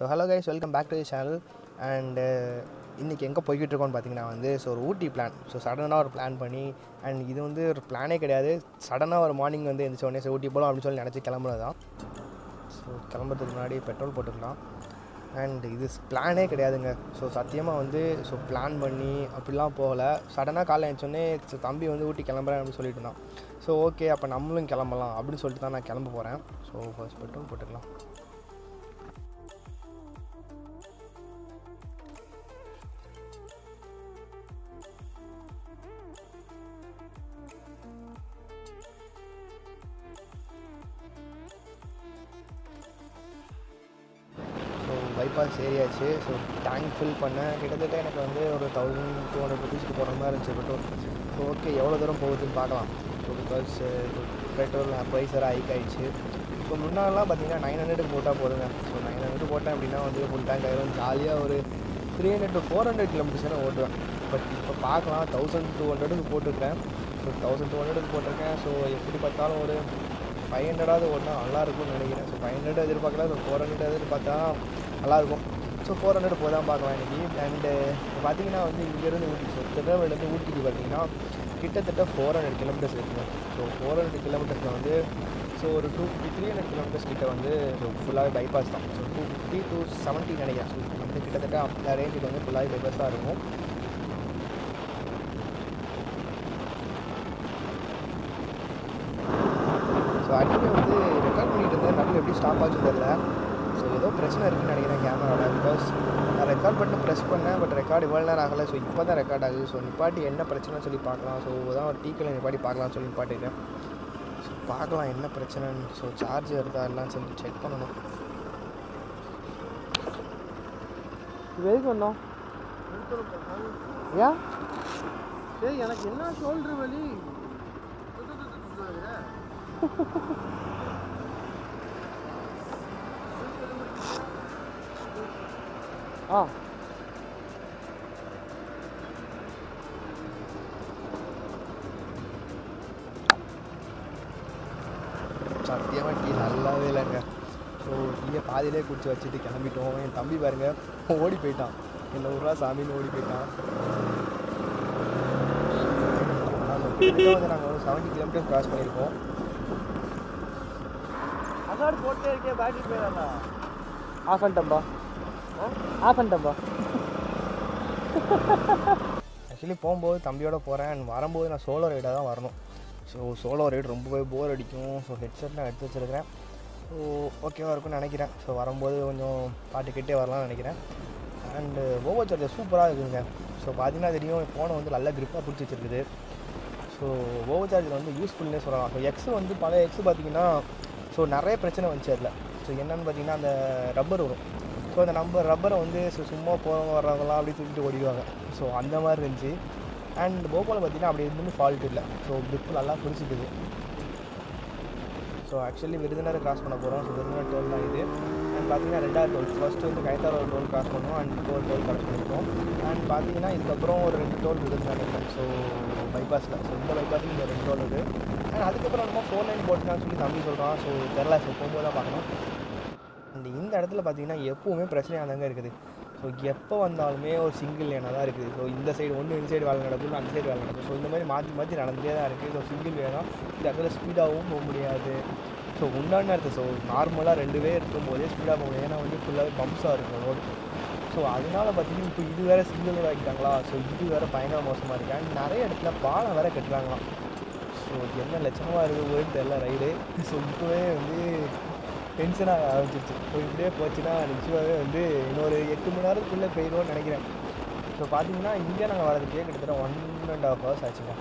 so hello guys welcome back to the channel and இன்றைக்கி எங்கே போய்கிட்டு இருக்கோம்னு பார்த்தீங்கன்னா வந்து ஸோ ஒரு ஊட்டி பிளான் ஸோ சடனாக ஒரு பிளான் பண்ணி அண்ட் இது வந்து ஒரு பிளானே கிடையாது சடனாக ஒரு மார்னிங் வந்து எந்திரிச்ச உடனே ஸோ ஊட்டி போகலாம் அப்படின்னு சொல்லி நினச்சி கிளம்புனது தான் ஸோ கிளம்புறதுக்கு முன்னாடி பெட்ரோல் போட்டுக்கலாம் அண்ட் இது பிளானே கிடையாதுங்க ஸோ சத்தியமாக வந்து ஸோ பிளான் பண்ணி அப்படிலாம் போகலை சடனாக காலைல எழுந்தோடனே ஸோ தம்பி வந்து ஊட்டி கிளம்புறேன் அப்படின்னு சொல்லிட்டு இருந்தான் ஸோ ஓகே அப்போ நம்மளும் கிளம்பலாம் அப்படின்னு சொல்லிட்டு தான் நான் கிளம்ப போகிறேன் ஸோ ஃபர்ஸ்ட் பெட்ரோல் போட்டுக்கலாம் ஸோ பைபாஸ் ஏரியாச்சு ஸோ டேங்க் ஃபில் பண்ணேன் கிட்டத்தட்ட எனக்கு வந்து ஒரு தௌசண்ட் டூ ஹண்ட்ரட் ருபீஸ்க்கு போகிற மாதிரி இருந்துச்சு பெட்ரோல் ஸோ ஓகே எவ்வளோ தூரம் போகுதுன்னு பார்க்கலாம் ஸோ பிகாஸ் பெட்ரோல் ப்ரைஸ் வேறு ஹைக் ஆயிடுச்சு ஸோ முன்னாடிலாம் பார்த்தீங்கன்னா நைன் ஹண்ட்ரடுக்கு போட்டால் போதுங்க ஸோ நைன் ஹண்ட்ரட் போட்டேன் அப்படின்னா வந்து ஃபுல் டேங்க் ஆயிரும் ஜாலியாக ஒரு three hundred to four hundred kilometers தான் ஓட்டுவேன் பட் இப்போ பார்க்கலாம் தௌசண்ட் டூ ஹண்ட்ரடுக்கு போட்டிருக்கேன் ஸோ தௌசண்ட் டூ ஹண்ட்ரடுக்கு போட்டிருக்கேன் ஸோ எப்படி பார்த்தாலும் ஒரு ஃபைவ் ஹண்ட்ரடாவது ஓட்டினா நல்லா இருக்கும்னு நினைக்கிறேன் ஸோ ஃபைவ் ஹண்ட்ரட் எதிர்பார்க்கல ஸோ ஃபோர் ஹண்ட்ரட் எதிர்பார்த்தா நல்லாயிருக்கும் ஸோ ஃபோர் ஹண்ட்ரட் போய் தான் பார்க்கலாம் இன்றைக்கி அண்டு பார்த்தீங்கன்னா வந்து இங்கேருந்து ஊட்டி ஸோ திருநெல்வேலிருந்து ஊட்டிக்கு பார்த்தீங்கன்னா கிட்டத்தட்ட ஃபோர் ஹண்ட்ரட் கிலோமீட்டர்ஸ் இருக்குங்க ஸோ ஃபோர் ஹண்ட்ரட் கிலோமீட்டர்ஸில் வந்து ஸோ ஒரு two fifty three hundred kilometers கிட்ட வந்து ஸோ ஃபுல்லாகவே பைபாஸ் தான் so two fifty two seventy நினைக்கிறேன் ஸோ வந்து கிட்டத்தட்ட அந்த ரேஞ்சுக்கு வந்து ஃபுல்லாகவே பைபாஸ் தான் இருக்கும் ஸோ அடிக்கடி வந்து ரெக்கார்ட் பண்ணிட்டு இருந்தேன் நடுவில் எப்படி ஸ்டாப் ஆச்சு தெரியல ஸோ ஏதோ பிரச்சனை இருக்குன்னு நினைக்கிறேன் கேமராவில் பிகாஸ் நான் ரெக்கார்ட் பண்ணி ப்ரெஸ் பண்ணேன் பட் ரெக்கார்டு இவ்வளோ நேரம் ஆகலை ஸோ இப்போ தான் ரெக்கார்ட் ஆகுது ஸோ நிப்பாட்டி என்ன பிரச்சனைன்னு சொல்லி பார்க்கலாம் ஸோ தான் ஒரு டீக்கில் நிப்பாட்டி பார்க்கலாம்னு சொல்லி நிப்பாட்டிட்டேன் ஸோ பார்க்கலாம் என்ன பிரச்சனைன்னு ஸோ சார்ஜ் வருதா எல்லாம் சொல்லி செக் பண்ணணும் இது எதுக்கு வந்தோம் ஏன் டேய் எனக்கு என்ன ஷோல்டர் வலி ஆ சத்தியமாக டீ நல்லாவே இல்லைங்க ஸோ டீயை பாதியிலே குடிச்சு வச்சுட்டு கிளம்பிட்டோம் என் தம்பி பாருங்க ஓடி போயிட்டான் என்ன ஊரா சாமின்னு ஓடி போயிட்டான் கிட்டத்தட்ட வந்து நாங்கள் ஒரு செவன்ட்டி கிலோமீட்டர் கிராஸ் பண்ணியிருக்கோம் அசாடு போட்டே இருக்கே பேட்டரி போயிடல ஆஃப் பண்ணிட்டம்பா ஆஃப் பண்ணிட்டம்பா ஆக்சுவலி போகும்போது தம்பியோட போகிறேன் அண்ட் வரும்போது நான் சோலோ ரைடாக தான் வரணும் ஸோ சோலோ ரைடு ரொம்பவே போர் அடிக்கும் ஸோ ஹெட்செட் நான் எடுத்து வச்சுருக்கிறேன் ஸோ ஓகேவாக இருக்கும்னு நினைக்கிறேன் ஸோ வரும்போது கொஞ்சம் பாட்டு கிட்டே வரலாம்னு நினைக்கிறேன் அண்டு ஓவோ சார்ஜர் சூப்பராக இருக்குங்க ஸோ பார்த்தீங்கன்னா தெரியும் ஃபோனை வந்து நல்ல க்ரிப்பாக பிடிச்சி வச்சிருக்குது ஸோ ஓவர் சார்ஜர் வந்து யூஸ்ஃபுல்னே சொல்லலாம் ஸோ எக்ஸ் வந்து பழைய எக்ஸ் பார்த்தீங்கன்னா ஸோ நிறைய பிரச்சனை வந்துச்சு அதில் ஸோ என்னென்னு பார்த்தீங்கன்னா அந்த ரப்பர் வரும் ஸோ அந்த நம்ம ரப்பரை வந்து ஸோ சும்மா போகிறவங்க வர்றவங்களாம் அப்படி தூக்கிட்டு ஓடிடுவாங்க ஸோ அந்த மாதிரி இருந்துச்சு அண்ட் போபால் பார்த்தீங்கன்னா அப்படி எதுவுமே ஃபால்ட் இல்லை ஸோ க்ரிப் நல்லா பிடிச்சிக்குது ஸோ ஆக்சுவலி விருதுநகர் கிராஸ் பண்ண போகிறோம் ஸோ விருதுநகர் டோல் தான் இது அண்ட் பார்த்தீங்கன்னா ரெண்டாவது டோல் ஃபஸ்ட்டு வந்து கைத்தார ஒரு டோல் கிராஸ் பண்ணுவோம் அண்ட் இப்போ ஒரு டோல் கிராஸ் பண்ணியிருக்கோம் அண்ட் பார்த்தீங்கன்னா இதுக்கப்புறம் ஒரு ரெண்டு டோல் விருதுநகர் ஸோ பைபாஸில் ஸோ இந்த பைபாஸில் இந்த ரெண்டு டோல் இருக்குது அண்ட் அதுக்கப்புறம் நம்ம ஃபோர் லைன் போட்டுக்கலாம்னு சொல்லி தம்பி சொல்கிறான் ஸோ தெரில ஸோ போகும்போது தான் பார்க்கணும் அண்ட் இந்த இடத்துல பார்த்தீங்கன்னா எப்போவுமே பிரச்சனையாக தாங்க இருக்குது ஸோ எப்போ வந்தாலுமே ஒரு சிங்கிள் லேனாக தான் இருக்குது ஸோ இந்த சைடு ஒன்று இந்த சைடு வேலை நடக்கும் அந்த சைடு வேலை நடக்கும் ஸோ இந்த மாதிரி மாற்றி மாற்றி நடந்துகிட்டே தான் இருக்குது ஸோ சிங்கிள் வே தான் இந்த இடத்துல ஸ்பீடாகவும் போக முடியாது ஸோ உண்டான நேரத்தில் ஸோ நார்மலாக ரெண்டு பேர் இருக்கும்போதே ஸ்பீடாக போக முடியாது ஏன்னா வந்து ஃபுல்லாகவே பம்ப்ஸாக இருக்கும் ரோடு ஸோ அதனால பார்த்தீங்கன்னா இப்போ இது வேறு சிங்கிள் ரோடு ஆக்கிட்டாங்களா ஸோ இது வேறு பயங்கர மோசமாக இருக்குது அண்ட் நிறைய இடத்துல பாலம் வேறு கட்டுறாங்களாம் ஸோ என்ன லட்சணமாக இருக்குது போயிட்டு தெரில ரைடு ஸோ இப்போவே வந்து டென்ஷனாக ஆரம்பிச்சிருச்சு ஸோ இப்படியே போச்சுன்னா நிச்சயமாகவே வந்து இன்னொரு எட்டு மணி நேரத்துக்குள்ளே போயிடுவோம்னு நினைக்கிறேன் ஸோ பார்த்தீங்கன்னா இங்கே நாங்கள் வரதுக்கே கிட்டத்தட்ட ஒன் அண்ட் ஹாஃப் ஹவர்ஸ் ஆச்சுங்க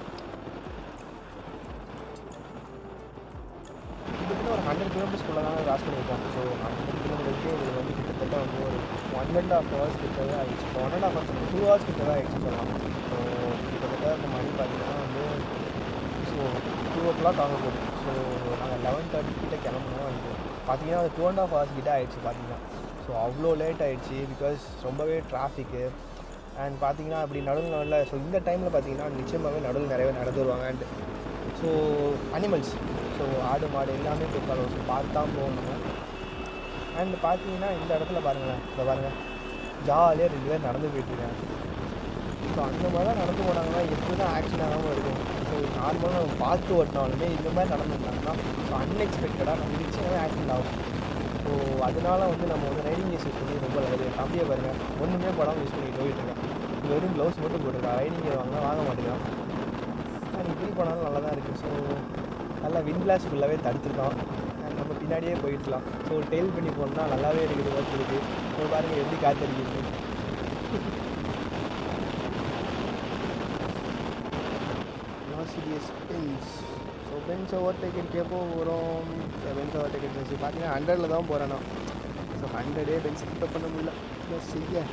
கிட்டத்தட்ட ஒரு ஹண்ட்ரட் கிலோமீட்டர்ஸ்க்குள்ளே தான் கிராஸ் பண்ணியிருக்கோம் ஸோ ஹண்ட்ரட் கிலோமீட்டருக்கு இது வந்து கிட்டத்தட்ட வந்து ஒரு ஒன் அண்ட் ஹாஃப் ஹவர்ஸ் கிட்டவே ஆயிடுச்சு one and half hours two hours கிட்ட தான் ஆயிடுச்சு சொல்லலாம் ஸோ கிட்டத்தட்ட இந்த மணி பார்த்தீங்கன்னா வந்து ஸோ டூ ஓ கிளாக் ஆக போகுது ஸோ நாங்கள் லெவன் தேர்ட்டி கிட்ட கிளம்பணும் அது பார்த்தீங்கன்னா அது டூ அண்ட் ஹாஃப் ஹவர்ஸ் கிட்ட ஆயிடுச்சு பார்த்தீங்கன்னா ஸோ அவ்வளோ லேட் ஆயிடுச்சு பிகாஸ் ரொம்பவே டிராஃபிக்கு அண்ட் பார்த்தீங்கன்னா அப்படி நடுவில் நடுவில் ஸோ இந்த டைமில் பார்த்தீங்கன்னா நிச்சயமாகவே நடுவில் நிறையவே நடந்து வருவாங்க அண்ட் ஸோ அனிமல்ஸ் ஸோ ஆடு மாடு எல்லாமே போய் ஸோ பார்த்து தான் போகணும் அண்ட் பார்த்தீங்கன்னா இந்த இடத்துல பாருங்களேன் இதை பாருங்கள் ஜாலியாக ரெண்டு பேர் நடந்து போயிட்டுருக்காங்க ஸோ அந்த மாதிரி தான் நடந்து போனாங்கன்னா எப்படி தான் ஆக்ஷன் ஆகாமல் இருக்கும் ஸோ நார்மலாக நம்ம பார்த்து ஓட்டினாலுமே இந்த மாதிரி நடந்துருந்தாங்கன்னா ஸோ அன்எக்ஸ்பெக்டடாக நம்ம இடிச்சுனாவே ஆக்சிடென்ட் ஆகும் ஸோ அதனால வந்து நம்ம வந்து ரைடிங் யூஸ் பண்ணி ரொம்ப நல்லது தம்பியை பாருங்கள் ஒன்றுமே போடாமல் யூஸ் பண்ணி போயிட்டு இருக்கேன் வெறும் க்ளவுஸ் மட்டும் போட்டுருக்கா ரைடிங் வாங்கினா வாங்க மாட்டேங்கிறான் ஆனால் இப்படி போனாலும் நல்லா தான் இருக்குது ஸோ நல்லா விண்ட் கிளாஸ் ஃபுல்லாகவே தடுத்துருக்கான் And நம்ம பின்னாடியே போயிடலாம் ஸோ டெயில் பண்ணி போனோம்னா நல்லாவே இருக்குது ஒர்க் இருக்குது ஸோ பாருங்கள் எப்படி காத்தடிக்குது serious bends so bends over டேக்கெட் எப்போ வரும் பென்ஸ் ஓவர் டேக்கெட் பென்ஸ் பார்த்தீங்கன்னா ஹண்ட்ரடில் தான் போகிறேன் நான் ஸோ ஹண்ட்ரடே பென்ஸ் பிக்கப் பண்ண முடியல என்ன செய்ய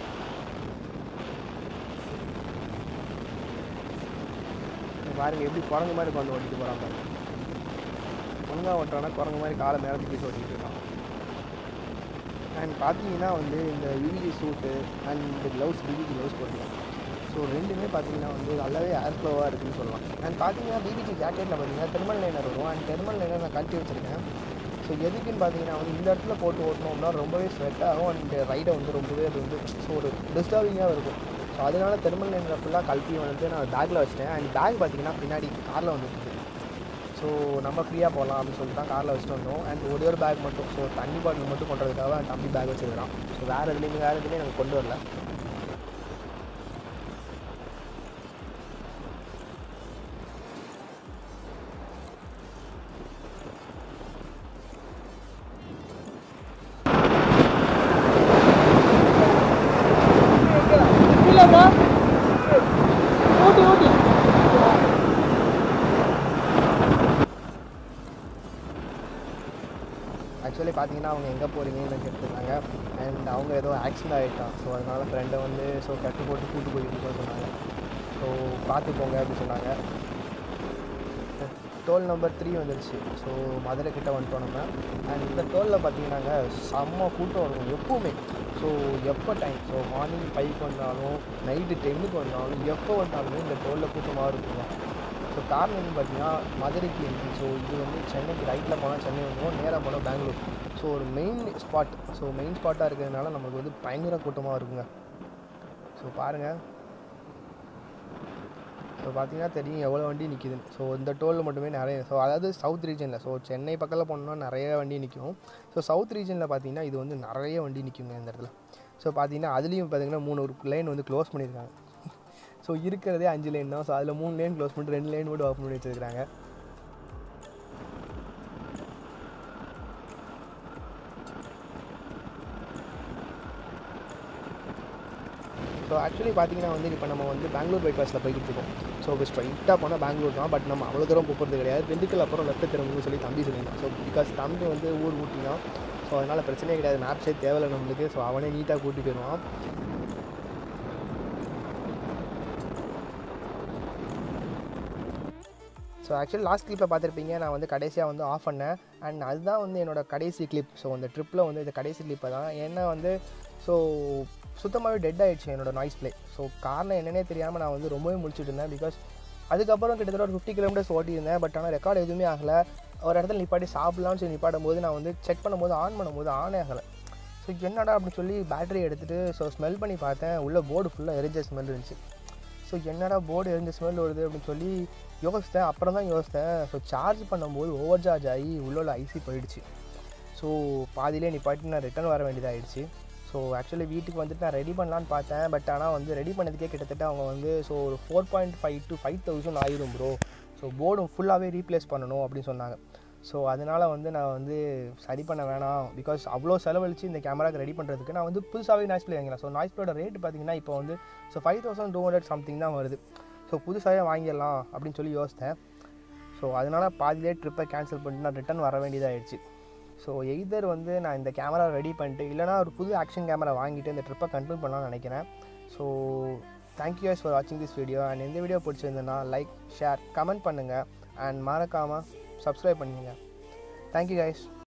இங்க பாருங்க எப்படி குரங்கு மாதிரி உட்காந்து ஓட்டிட்டு போகிறான் பாருங்க ஒழுங்கா ஓட்டுறானா குரங்கு மாதிரி காலை மேலே தூக்கி ஓட்டிகிட்டு இருக்கான் அண்ட் பார்த்தீங்கன்னா வந்து இந்த யூவி சூட்டு அண்ட் இந்த க்ளவுஸ் பிபிஜி க்ளவுஸ் போட்டுருக்கான் ஸோ ரெண்டுமே பார்த்தீங்கன்னா வந்து நல்லாவே ஏர் ஃப்ளோவாக இருக்குன்னு சொல்லலாம் அண்ட் பார்த்தீங்கன்னா பிபிஜி ஜாக்கெட்டில் பார்த்தீங்கன்னா தெர்மல் லைனர் வரும் அண்ட் தெர்மல் லைனர் நான் கழட்டி வச்சுருக்கேன் ஸோ எதுக்குன்னு பார்த்தீங்கன்னா வந்து இந்த இடத்துல போட்டு ஓட்டினோம்னா ரொம்பவே ஸ்வெட் ஆகும் அண்ட் ரைடை வந்து ரொம்பவே அது வந்து ஸோ ஒரு டிஸ்டர்பிங்காக இருக்கும் ஸோ அதனால தெர்மல் லைனரை ஃபுல்லாக கழட்டி வந்து நான் பேக்கில் வச்சிட்டேன் அண்ட் பேக் பார்த்தீங்கன்னா பின்னாடி காரில் வந்துருக்கு ஸோ நம்ம ஃப்ரீயாக போகலாம் அப்படின்னு சொல்லிட்டு தான் காரில் வச்சுட்டு வந்தோம் அண்ட் ஒரே ஒரு பேக் மட்டும் ஸோ தண்ணி பாட்டில் மட்டும் கொண்டுறதுக்காக என் தம்பி பேக் வச்சுருக்கான் ஸோ வேறு எதுலேயுமே வேறு எதுலேயும் எனக்கு கொண்டு வரல இல்லைப்பா ஊட்டி ஊட்டி ஆக்சுவலி பார்த்தீங்கன்னா அவங்க எங்கே போகிறீங்கன்னு கேட்டிருந்தாங்க அண்ட் அவங்க ஏதோ ஆக்சிடென்ட் ஆகிட்டான் ஸோ அதனால் ஃப்ரெண்டை வந்து ஸோ கட்டு போட்டு கூட்டு போயிட்டு இருக்கோம்னு சொன்னாங்க ஸோ பார்த்து போங்க அப்படின்னு சொன்னாங்க டோல் நம்பர் த்ரீ வந்துருச்சு ஸோ மதுரை கிட்ட வந்துட்டோம் நம்ம அண்ட் இந்த டோலில் பார்த்தீங்கன்னாங்க செம்ம கூட்டம் இருக்கும் எப்போவுமே ஸோ எப்போ டைம் ஸோ மார்னிங் ஃபைவ்க்கு வந்தாலும் நைட்டு டென்னுக்கு வந்தாலும் எப்போ வந்தாலுமே இந்த டோலில் கூட்டமாக இருக்குங்க ஸோ காரணம் என்னன்னு பார்த்தீங்கன்னா மதுரைக்கு இருக்குது ஸோ இது வந்து சென்னைக்கு ரைட்டில் போனால் சென்னை வந்துடும் நேராக போனால் பெங்களூர் ஸோ ஒரு மெயின் ஸ்பாட் ஸோ மெயின் ஸ்பாட்டாக இருக்கிறதுனால நமக்கு வந்து பயங்கர கூட்டமாக இருக்குங்க ஸோ பாருங்கள் ஸோ பார்த்தீங்கன்னா தெரியும் எவ்வளோ வண்டி நிற்கிதுன்னு ஸோ இந்த டோலில் மட்டுமே நிறைய ஸோ அதாவது சவுத் ரீஜனில் ஸோ சென்னை பக்கத்தில் போனோம்னா நிறைய வண்டி நிற்கும் ஸோ சவுத் ரீஜனில் பார்த்தீங்கன்னா இது வந்து நிறைய வண்டி நிற்குங்க இந்த இடத்துல ஸோ பார்த்தீங்கன்னா அதுலேயும் பார்த்தீங்கன்னா மூணு ஒரு லைன் வந்து க்ளோஸ் பண்ணியிருக்காங்க ஸோ இருக்கிறதே அஞ்சு லைன் தான் ஸோ அதில் மூணு லைன் க்ளோஸ் பண்ணிட்டு ரெண்டு லைன் மட்டும் ஓப்பன் பண்ணி வச்சிருக்காங்க ஸோ ஆக்சுவலி பார்த்தீங்கன்னா வந்து இப்போ நம்ம வந்து பெங்களூர் பைபாஸில் போய்கிட்டு இருக்கோம் ஸோ இப்போ ஸ்ட்ரைட்டாக போனால் பெங்களூர் தான் பட் நம்ம அவ்வளோ தூரம் போகிறது கிடையாது திண்டுக்கல் அப்புறம் லெஃப்ட் திரும்பணும்னு சொல்லி தம்பி சொல்லியிருந்தான் ஸோ பிகாஸ் தம்பி வந்து ஊர் ஊட்டி தான் ஸோ அதனால் பிரச்சனையே கிடையாது மேப்ஸே தேவையில்லை நம்மளுக்கு ஸோ அவனே நீட்டாக கூட்டி போயிடுவான் ஸோ ஆக்சுவலி லாஸ்ட் கிளிப்பை பார்த்துருப்பீங்க நான் வந்து கடைசியாக வந்து ஆஃப் பண்ணேன் அண்ட் அதுதான் வந்து என்னோட கடைசி கிளிப் ஸோ அந்த ட்ரிப்பில் வந்து இந்த கடைசி கிளிப்பை தான் ஏன்னா வந்து ஸோ சுத்தமாகவே டெட் ஆயிடுச்சு என்னோட நாய்ஸ் ப்ளே ஸோ காரணம் என்னன்னே தெரியாமல் நான் வந்து ரொம்பவே முடிச்சுட்டு இருந்தேன் பிகாஸ் அதுக்கப்புறம் கிட்டத்தட்ட ஒரு ஃபிஃப்டி கிலோமீட்டர்ஸ் ஓட்டியிருந்தேன் பட் ஆனால் ரெக்கார்டு எதுவுமே ஆகலை ஒரு இடத்துல நிப்பாட்டி சாப்பிட்லாம்னு சொல்லி நிப்பாடும் போது நான் வந்து செக் பண்ணும்போது ஆன் பண்ணும்போது ஆனே ஆகலை ஸோ என்னடா அப்படின்னு சொல்லி பேட்டரி எடுத்துகிட்டு ஸோ ஸ்மெல் பண்ணி பார்த்தேன் உள்ள போர்டு ஃபுல்லாக எரிஞ்ச ஸ்மெல் இருந்துச்சு ஸோ என்னடா போர்டு எரிஞ்ச ஸ்மெல் வருது அப்படின்னு சொல்லி யோசித்தேன் அப்புறம் தான் யோசித்தேன் ஸோ சார்ஜ் பண்ணும்போது ஓவர் சார்ஜ் ஆகி உள்ள உள்ள ஐசி போயிடுச்சு ஸோ பாதியிலே நிப்பாட்டி நான் ரிட்டர்ன் வர வேண்டியதாகிடுச்சு ஸோ ஆக்சுவலி வீட்டுக்கு வந்துட்டு நான் ரெடி பண்ணலான்னு பார்த்தேன் பட் ஆனால் வந்து ரெடி பண்ணதுக்கே கிட்டத்தட்ட அவங்க வந்து ஸோ ஒரு four point five to five thousand ஆயிரும் ப்ரோ ஸோ போர்டும் ஃபுல்லாகவே ரீப்ளேஸ் பண்ணணும் அப்படின்னு சொன்னாங்க ஸோ அதனால் வந்து நான் வந்து சரி பண்ண வேணாம் பிகாஸ் அவ்வளோ செலவழிச்சு இந்த கேமராக்கு ரெடி பண்ணுறதுக்கு நான் வந்து புதுசாகவே நாய்ஸ் ப்ளே வாங்கிக்கலாம் ஸோ நாய்ஸ் ப்ளேயோட ரேட் பார்த்தீங்கன்னா இப்போ வந்து so five thousand two hundred something தான் வருது ஸோ புதுசாகவே வாங்கிடலாம் அப்படின்னு சொல்லி யோசித்தேன் ஸோ அதனால் பாதிலே ட்ரிப்பை கேன்சல் பண்ணிட்டு நான் ரிட்டன் வர வேண்டியதாகிடுச்சு ஸோ எய்தர் வந்து நான் இந்த கேமரா ரெடி பண்ணிட்டு இல்லைனா ஒரு புது ஆக்ஷன் கேமரா வாங்கிட்டு இந்த ட்ரிப்பை கண்டினியூ பண்ணலாம்னு நினைக்கிறேன் ஸோ தேங்க்யூ ஃபார் வாட்சிங் திஸ் வீடியோ அண்ட் இந்த வீடியோ பிடிச்சிருந்தேன்னா லைக் ஷேர் கமெண்ட் பண்ணுங்கள் அண்ட் மறக்காமல் சப்ஸ்கிரைப் பண்ணுங்கள் தேங்க்யூ கைஸ்